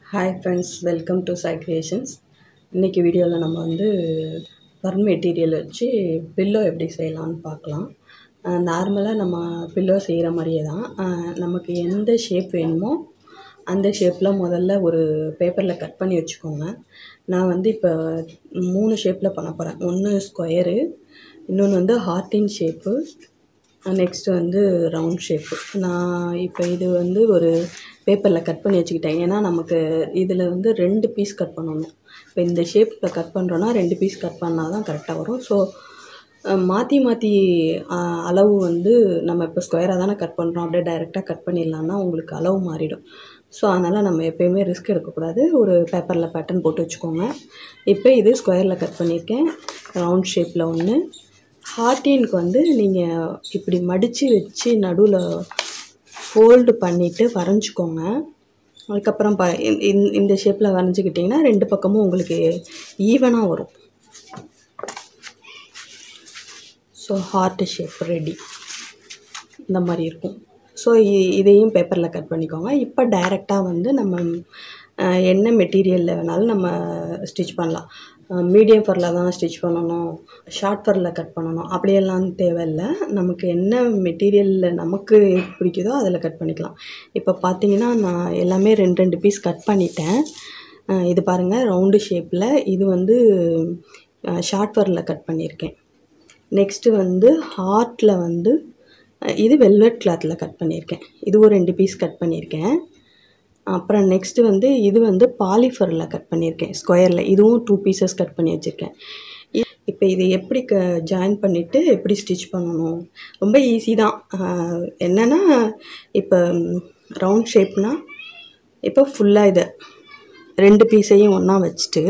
hi friends welcome to Sai Creations இன்றைக்கி வீடியோவில் நம்ம வந்து ஃபர் மெட்டீரியல் வச்சு பில்லோ எப்படி செய்யலாம்னு பார்க்கலாம் நார்மலாக நம்ம பில்லோ செய்கிற மாதிரியே தான் அஹ் நமக்கு எந்த ஷேப் வேணுமோ அந்த ஷேப்பில் முதல்ல ஒரு பேப்பரில் கட் பண்ணி வச்சுக்கோங்க நான் வந்து இப்போ மூணு ஷேப்பில் பண்ண போகிறேன் ஒன்று ஸ்கொயரு இன்னொன்று வந்து ஹார்ட்டின் ஷேப்பு நெக்ஸ்ட்டு வந்து ரவுண்ட் ஷேப்பு நான் இப்போ இது வந்து ஒரு பேப்பரில் கட் பண்ணி வச்சுக்கிட்டேன் ஏன்னா நமக்கு இதில் வந்து ரெண்டு பீஸ் கட் பண்ணணும் இப்போ இந்த ஷேப்பில் கட் பண்ணுறோன்னா ரெண்டு பீஸ் கட் பண்ணால் தான் கரெக்டாக வரும் ஸோ மாற்றி மாற்றி அளவு வந்து நம்ம இப்போ ஸ்கொயராக தானே கட் பண்ணுறோம் அப்படியே டைரெக்டாக கட் பண்ணிடலான்னா உங்களுக்கு அளவு மாறிடும் ஸோ அதனால் நம்ம எப்போயுமே ரிஸ்க் எடுக்கக்கூடாது ஒரு பேப்பரில் பேட்டர்ன் போட்டு வச்சுக்கோங்க இப்போ இது ஸ்கொயரில் கட் பண்ணியிருக்கேன் ரவுண்ட் ஷேப்பில் ஒன்று ஹார்டினுக்கு வந்து நீங்கள் இப்படி மடித்து வச்சு நடுவில் ஃபோல்டு பண்ணிவிட்டு வரைஞ்சிக்கோங்க அதுக்கப்புறம் ப இந்த- இந்த- இந்த ஷேப்பில் வரைஞ்சிக்கிட்டிங்கன்னா ரெண்டு பக்கமும் உங்களுக்கு ஈவனாக வரும் ஸோ ஹார்ட் ஷேப் ரெடி இந்த மாதிரி இருக்கும் ஸோ இதையும் பேப்பரில் கட் பண்ணிக்கோங்க இப்போ டைரெக்டாக வந்து நம்ம அஹ், என்ன மெட்டீரியலில் வேணாலும் நம்ம ஸ்டிச் பண்ணலாம் மீடியம் ஃபரில் தான் ஸ்டிச் பண்ணணும் ஷார்ட் ஃபரில் கட் பண்ணணும் அப்படியெல்லாம் தேவையில்லை நமக்கு என்ன மெட்டீரியலில் நமக்கு பிடிக்குதோ அதில் கட் பண்ணிக்கலாம் இப்போ பார்த்தீங்கன்னா நான் எல்லாமே ரெண்டு ரெண்டு பீஸ் கட் பண்ணிட்டேன் அஹ், இது பாருங்கள் ரவுண்டு ஷேப்பில் இது வந்து ஷார்ட் ஃபரில் கட் பண்ணியிருக்கேன் நெக்ஸ்ட்டு வந்து ஹார்ட்டில் வந்து அஹ், இது வெல்வெட் கிளாத்தில் கட் பண்ணியிருக்கேன் இதுவும் ரெண்டு பீஸ் கட் பண்ணியிருக்கேன் அப்புறம் நெக்ஸ்ட்டு வந்து இது வந்து பாலிஃபரில் கட் பண்ணியிருக்கேன் ஸ்கொயரில் இதுவும் டூ பீசஸ் கட் பண்ணி வச்சுருக்கேன் இப்போ இது எப்படி க ஜாயின் பண்ணிவிட்டு எப்படி ஸ்டிச் பண்ணணும் ரொம்ப ஈஸி தான் அஹ், என்னென்னா இப்போ ரவுண்ட் ஷேப்னா இப்போ ஃபுல்லாக இதை ரெண்டு பீஸையும் ஒன்றா வச்சுட்டு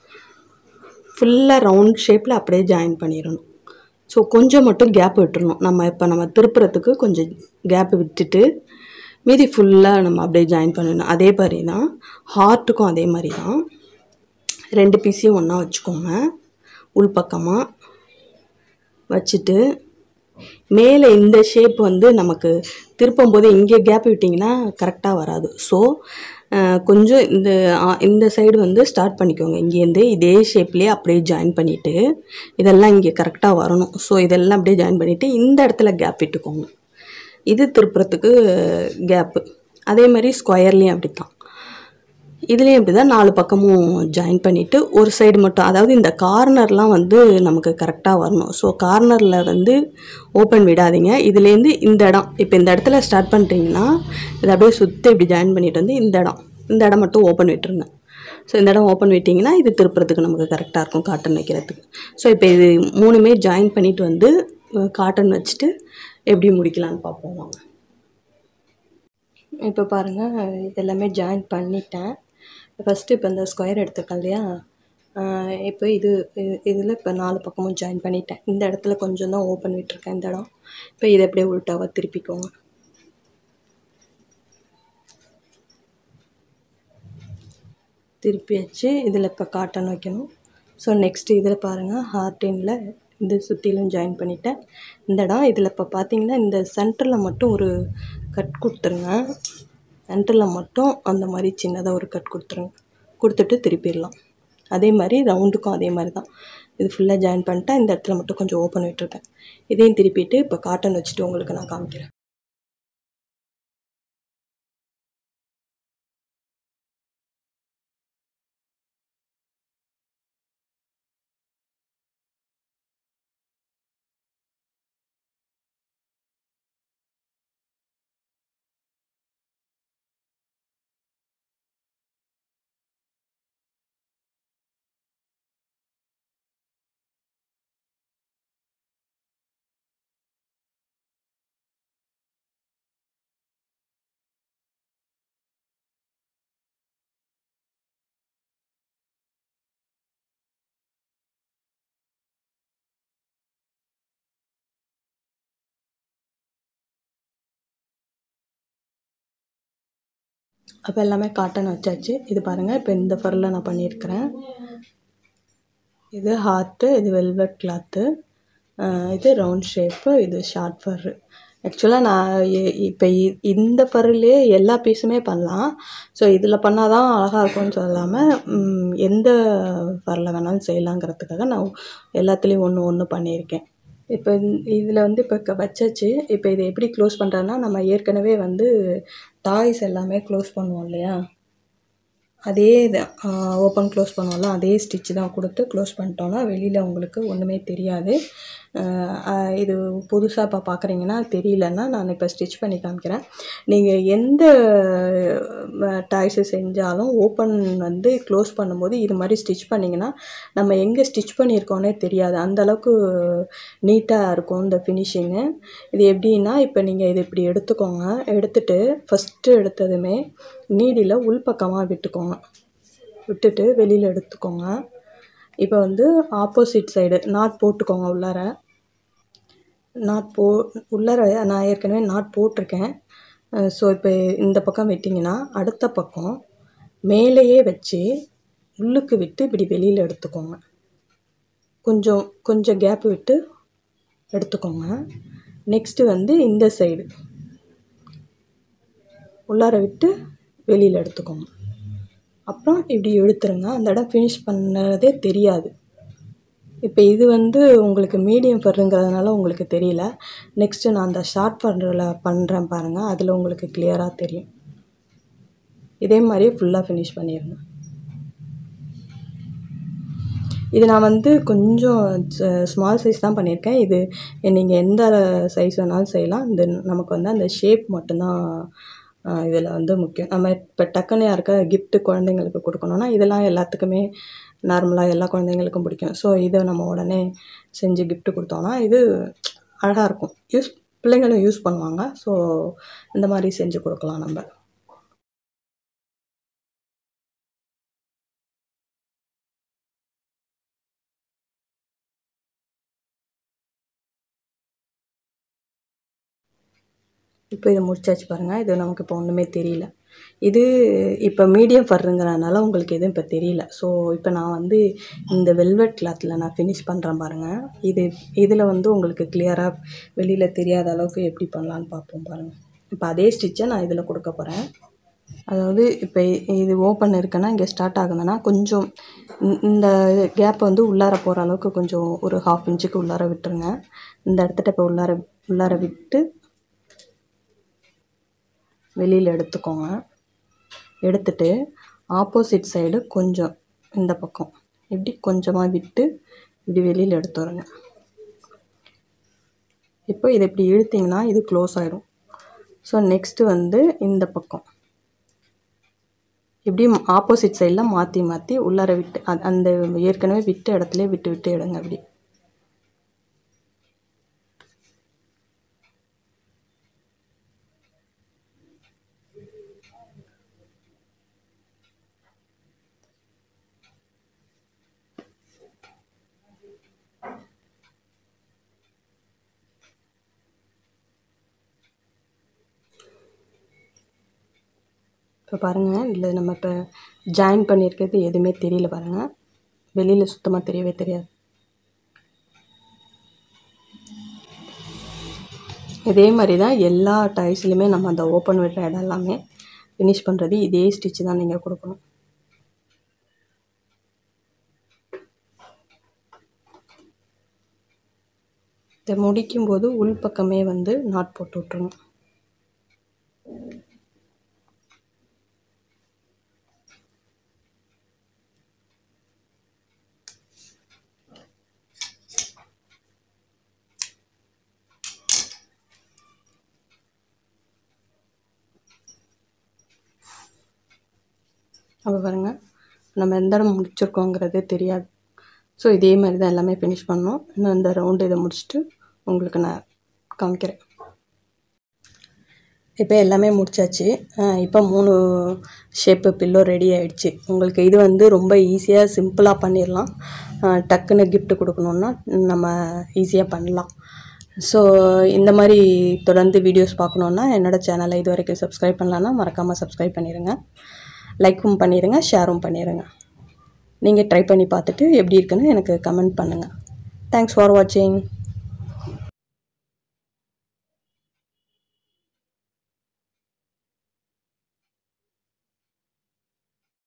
ஃபுல்லாக ரவுண்ட் ஷேப்பில் அப்படியே ஜாயின் பண்ணிடணும் ஸோ கொஞ்சம் மட்டும் கேப் விட்டுறணும் நம்ம இப்போ நம்ம திருப்புறத்துக்கு கொஞ்சம் கேப் விட்டுட்டு மீதி ஃபுல்லாக நம்ம அப்படியே ஜாயின் பண்ணணும் அதே மாதிரி தான் ஹார்ட்டுக்கும் அதே மாதிரி தான் ரெண்டு பீஸையும் ஒன்றா வச்சுக்கோங்க உள்பக்கமாக வச்சுட்டு மேலே இந்த ஷேப் வந்து நமக்கு திருப்பும் போது இங்கே கேப் விட்டிங்கன்னா கரெக்டாக வராது ஸோ கொஞ்சம் இந்த ஆ, இந்த சைடு வந்து ஸ்டார்ட் பண்ணிக்கோங்க இங்கேருந்து இதே ஷேப்லேயே அப்படியே ஜாயின் பண்ணிவிட்டு இதெல்லாம் இங்கே கரெக்டாக வரணும் ஸோ இதெல்லாம் அப்படியே ஜாயின் பண்ணிவிட்டு இந்த இடத்துல கேப் விட்டுக்கோங்க இது திருப்புறத்துக்கு கேப்பு அதே மாதிரி ஸ்கொயர்லேயும் அப்படி தான் இதுலேயும் இப்படி தான் நாலு பக்கமும் ஜாயின் பண்ணிவிட்டு ஒரு சைடு மட்டும் அதாவது இந்த கார்னர்லாம் வந்து நமக்கு கரெக்டாக வரணும் ஸோ கார்னரில் வந்து ஓப்பன் விடாதீங்க இதுலேருந்து இந்த இடம் இப்போ இந்த இடத்துல ஸ்டார்ட் பண்ணுறீங்கன்னா இதை அப்படியே சுற்றி இப்படி ஜாயின் பண்ணிட்டு வந்து இந்த இடம் இந்த இடம் மட்டும் ஓப்பன் விட்டுருங்க ஸோ இந்த இடம் ஓப்பன் விட்டிங்கன்னா இது திருப்புறதுக்கு நமக்கு கரெக்டாக இருக்கும் காட்டன் வைக்கிறதுக்கு ஸோ இப்போ இது மூணுமே ஜாயின் பண்ணிட்டு வந்து காட்டன் வச்சுட்டு எப்படி முடிக்கலான்னு பார்ப்போம் வாங்க இப்போ பாருங்கள் இது எல்லாமே ஜாயின் பண்ணிட்டேன் ஃபஸ்ட்டு இப்போ இந்த ஸ்கொயர் எடுத்திருக்கேன் இல்லையா ஆஹ் இப்போ இது இதில் இப்போ நாலு பக்கமும் ஜாயின் பண்ணிட்டேன் இந்த இடத்துல கொஞ்சம் தான் ஓப்பன் விட்டுருக்கேன் இந்த இடம் இப்போ இதை அப்படியே உள்டாவாக திருப்பிக்கோங்க திருப்பி வச்சு இதில் இப்போ காட்டன் வைக்கணும் ஸோ நெக்ஸ்ட் இதில் பாருங்கள் ஹார்டினில் இது சுற்றிலும் ஜாயின் பண்ணிட்டேன் இந்த இடம் இதில் இப்போ பார்த்தீங்கன்னா இந்த சென்டரில் மட்டும் ஒரு கட் கொடுத்துருங்க சென்டரில் மட்டும் அந்த மாதிரி சின்னதாக ஒரு கட் கொடுத்துருங்க கொடுத்துட்டு திருப்பிடலாம் அதே மாதிரி ரவுண்டுக்கும் அதே மாதிரி தான் இது ஃபுல்லாக ஜாயின் பண்ணிட்டேன் இந்த இடத்துல மட்டும் கொஞ்சம் ஓப்பன் விட்டுருக்கேன் இதையும் திருப்பிட்டு இப்போ காட்டன் வச்சுட்டு உங்களுக்கு நான் காமிக்கிறேன் அப்போ எல்லாமே காட்டன் வச்சாச்சு இது பாருங்கள் இப்போ இந்த ஃபரில் நான் பண்ணியிருக்கிறேன் இது ஹார்ட்டு இது வெல்வெட் கிளாத்து இது ரவுண்ட் ஷேப்பு இது ஷார்ட் ஃபர்ரு ஆக்சுவலாக நான் இப்போ இந்த ஃபர்லேயே எல்லா பீஸுமே பண்ணலாம் ஸோ இதில் பண்ணால் தான் அழகாக இருக்கும்னு சொல்லாமல் ம், எந்த ஃபரில் வேணாலும் செய்யலாங்கிறதுக்காக நான் எல்லாத்துலேயும் ஒன்று ஒன்று பண்ணியிருக்கேன் இப்போ இதில் வந்து இப்போ க- வச்சாச்சு இப்போ இதை எப்படி க்ளோஸ் பண்ணுறேன்னா நம்ம ஏற்கனவே வந்து டாய்ஸ் எல்லாமே க்ளோஸ் பண்ணுவோம் இல்லையா அதே இது ஓப்பன் க்ளோஸ் பண்ணுவோம்ல அதே ஸ்டிச் தான் கொடுத்து க்ளோஸ் பண்ணிட்டோம்னா வெளியில் உங்களுக்கு ஒன்றுமே தெரியாது ஆஹ் ஆஹ் இது புதுசாக இப்போ பார்க்குறீங்கன்னா தெரியலன்னா நான் இப்போ ஸ்டிச் பண்ணி காமிக்கிறேன் நீங்கள் எந்த டாய்ஸு செஞ்சாலும் ஓப்பன் வந்து க்ளோஸ் பண்ணும்போது இது மாதிரி ஸ்டிச் பண்ணிங்கன்னா நம்ம எங்கே ஸ்டிச் பண்ணியிருக்கோன்னே தெரியாது அந்த அளவுக்கு நீட்டாக இருக்கும் இந்த ஃபினிஷிங்கு இது எப்படின்னா இப்போ நீங்கள் இது இப்படி எடுத்துக்கோங்க எடுத்துட்டு ஃபஸ்ட்டு எடுத்ததுமே நீடியில் உள்பக்கமாக விட்டுக்கோங்க விட்டுட்டு வெளியில் எடுத்துக்கோங்க இப்போ வந்து ஆப்போசிட் சைடு நாட் போட்டுக்கோங்க உள்ளார நாட் போ உள்ளார நான் ஏற்கனவே நாட் போட்டிருக்கேன் ஸோ இப்போ இந்த பக்கம் விட்டிங்கன்னா அடுத்த பக்கம் மேலேயே வச்சு உள்ளுக்கு விட்டு இப்படி வெளியில் எடுத்துக்கோங்க கொஞ்சம் கொஞ்சம் கேப் விட்டு எடுத்துக்கோங்க நெக்ஸ்ட்டு வந்து இந்த சைடு உள்ளார விட்டு வெளியில் எடுத்துக்கோங்க அப்புறம் இப்படி எடுத்துருங்க அந்த இடம் ஃபினிஷ் பண்ணதே தெரியாது இப்போ இது வந்து உங்களுக்கு மீடியம் ஃபர்ருங்கிறதுனால உங்களுக்கு தெரியல நெக்ஸ்ட்டு நான் அந்த ஷார்ட் ஃபர்ரில் பண்ணுறேன் பாருங்கள் அதில் உங்களுக்கு கிளியராக தெரியும் இதே மாதிரியே ஃபுல்லாக ஃபினிஷ் பண்ணிடுங்க இது நான் வந்து கொஞ்சம் ஸ்மால் சைஸ் தான் பண்ணியிருக்கேன் இது நீங்கள் எந்த சைஸ் வேணாலும் செய்யலாம் இந்த நமக்கு வந்து அந்த ஷேப் மட்டும்தான் இதில் வந்து முக்கியம் நம்ம இப்போ டக்குன்னு யாருக்கா gift குழந்தைங்களுக்கு கொடுக்கணுன்னா இதெல்லாம் எல்லாத்துக்குமே நார்மலாக எல்லா குழந்தைங்களுக்கும் பிடிக்கும் ஸோ இதை நம்ம உடனே செஞ்சு gift கொடுத்தோன்னா இது அழகாக இருக்கும் யூஸ் பிள்ளைங்களும் யூஸ் பண்ணுவாங்க ஸோ இந்த மாதிரி செஞ்சு கொடுக்கலாம் நம்ம இப்போ இது முடிச்சாச்சு பாருங்கள் இது நமக்கு இப்போ ஒன்றுமே தெரியல இது இப்போ மீடியம் ஃபர்ருங்கிறனால உங்களுக்கு எதுவும் இப்போ தெரியல ஸோ இப்போ நான் வந்து இந்த வெல்வெட் கிளாத்தில் நான் ஃபினிஷ் பண்ணுறேன் பாருங்கள் இது இதில் வந்து உங்களுக்கு கிளியராக வெளியில் தெரியாத அளவுக்கு எப்படி பண்ணலான்னு பார்ப்போம் பாருங்கள் இப்போ அதே ஸ்டிச்சை நான் இதில் கொடுக்க போகிறேன் அதாவது இப்போ இது ஓப்பன் இருக்குன்னா இங்கே ஸ்டார்ட் ஆகுதுன்னா கொஞ்சம் இந்த- இந்த கேப் வந்து உள்ளார போகிற அளவுக்கு கொஞ்சம் ஒரு ஹாஃப் இன்ச்சுக்கு உள்ளார விட்டுருங்க இந்த இடத்துல இப்போ உள்ளார உள்ளார விட்டு வெளியில் எடுத்துக்கோங்க எடுத்துட்டு ஆப்போசிட் சைடு கொஞ்சம் இந்த பக்கம் இப்படி கொஞ்சமாக விட்டு இப்படி வெளியில் எடுத்து வருங்க இப்போ இதை இப்படி இழுத்தீங்கன்னா இது க்ளோஸ் ஆகிடும் ஸோ நெக்ஸ்ட்டு வந்து இந்த பக்கம் இப்படி ஆப்போசிட் சைடில் மாற்றி மாற்றி உள்ளார விட்டு அ- அந்த ஏற்கனவே விட்ட இடத்துல விட்டு விட்டு எடுங்க அப்படி இப்போ பாருங்கள் இதில் நம்ம இப்போ ஜாயின் பண்ணியிருக்கிறது எதுவுமே தெரியல பாருங்கள் வெளியில் சுத்தமாக தெரியவே தெரியாது இதே மாதிரி தான் எல்லா டைஸ்லையுமே நம்ம அந்த ஓப்பன் விடுற இடம் எல்லாமே ஃபினிஷ் பண்ணுறது இதே ஸ்டிச் தான் நீங்கள் கொடுக்கணும் இதை முடிக்கும்போது உள் பக்கமே வந்து நாட் போட்டு விட்ருங்க அப்போ பாருங்கள் நம்ம எந்த இடம் முடிச்சிருக்கோங்கிறதே தெரியாது ஸோ இதே மாதிரி தான் எல்லாமே ஃபினிஷ் பண்ணோம் இன்னும் இந்த ரவுண்டு இதை முடிச்சுட்டு உங்களுக்கு நான் காமிக்கிறேன் இப்போ எல்லாமே முடிச்சாச்சு அஹ் இப்போ மூணு ஷேப்பு பில்லோ ரெடி ஆயிடுச்சு உங்களுக்கு இது வந்து ரொம்ப ஈஸியாக சிம்பிளாக பண்ணிடலாம் அஹ் டக்குன்னு gift கொடுக்கணுன்னா நம்ம ஈஸியாக பண்ணலாம் ஸோ இந்த மாதிரி தொடர்ந்து வீடியோஸ் பார்க்கணுன்னா என்னோடய சேனலை இது வரைக்கும் சப்ஸ்கிரைப் பண்ணலான்னா மறக்காமல் சப்ஸ்கிரைப் பண்ணிடுங்க லைக்கும் பண்ணிடுங்க ஷேரும் பண்ணிடுங்க நீங்கள் ட்ரை பண்ணி பார்த்துட்டு எப்படி இருக்குன்னு எனக்கு கமெண்ட் பண்ணுங்கள் தேங்க்ஸ் ஃபார் வாட்சிங்